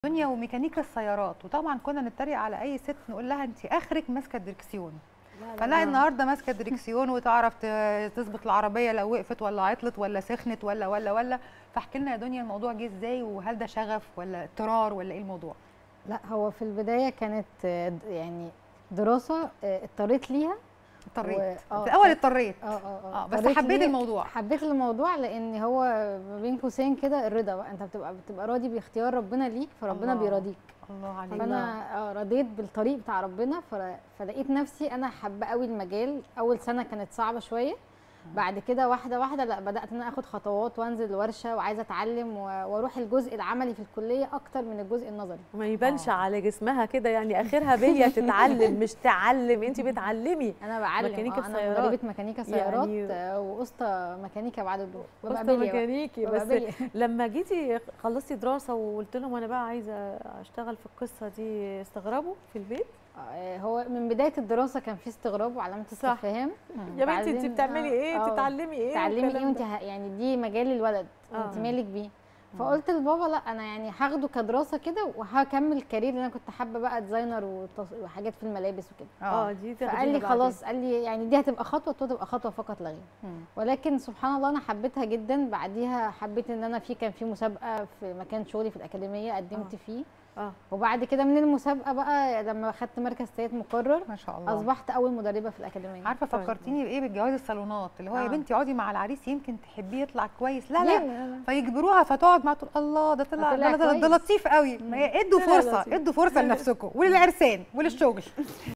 دنيا وميكانيكا السيارات وطبعا كنا نتريق على اي ست نقول لها انت اخرك ماسكه الدركسيون فلا النهارده ماسكه الدركسيون وتعرف ت- تظبط العربيه لو وقفت ولا عطلت ولا سخنت ولا ولا ولا فاحكي لنا يا دنيا الموضوع جه ازاي وهل ده شغف ولا اضطرار ولا ايه الموضوع لا هو في البدايه كانت آه، د- يعني دراسه آه، اضطريت ليها اضطريت و- آه، في الاول ف- اضطريت اه اه اه بس اضطريت حبيت ليها. الموضوع حبيت الموضوع لان هو ما بين قوسين كده الرضا بقى انت بتبقى بتبقى راضي باختيار ربنا ليك فربنا الله. بيراضيك الله عليك فانا آه، رضيت بالطريق بتاع ربنا فر- فلقيت نفسي انا حابه قوي المجال اول سنه كانت صعبه شويه بعد كده واحده واحده لا بدات ان انا اخد خطوات وانزل الورشه وعايزه اتعلم و- واروح الجزء العملي في الكليه اكتر من الجزء النظري ما يبانش آه. على جسمها كده يعني اخرها بيا تتعلم مش تعلم انت بتعلمي انا بعلم ميكانيكا آه، انا سيارات. مدربه ميكانيكا سيارات يعني- آه، واسطى ميكانيكا بعد الظهر ببقى قصة بلية بقى. ميكانيكي ببقى بس بلية. لما جيتي خلصتي دراسه وقلت لهم انا بقى عايزه اشتغل في القصه دي استغربوا في البيت آه، هو من بدايه الدراسه كان في استغراب وعلامه صح. استفهام يا بنتي انت بعدين- بتعملي آه، ايه آه. تتعلمي ايه تعلمي ايه والكلام وانت ده. ه- يعني دي مجال الولد آه. انت مالك بيه فقلت لبابا لا انا يعني هاخده كدراسه كده وهكمل الكارير اللي انا كنت حابه بقى ديزاينر وتص- وحاجات في الملابس وكده اه دي تاخديها فقال لي بعدين. خلاص قال لي يعني دي هتبقى خطوه تبقى خطوه فقط لا غير مم. ولكن سبحان الله انا حبيتها جدا بعديها حبيت ان انا في كان في مسابقه في مكان شغلي في الاكاديميه قدمت آه. فيه اه وبعد كده من المسابقه بقى لما خدت مركز ثالث مقرر ما شاء الله اصبحت اول مدربه في الاكاديميه عارفه طيب. فكرتيني بايه بالجواز الصالونات اللي هو يا آه. بنتي اقعدي مع العريس يمكن تحبيه يطلع كويس لا لا يعني فيجبروها فتقعد معاه تقول الله ده طلع طلع ده, ده, ده كويس. لطيف قوي ما هي ادوا طلع فرصه لطيف. ادوا فرصه لنفسكم وللعرسان وللشغل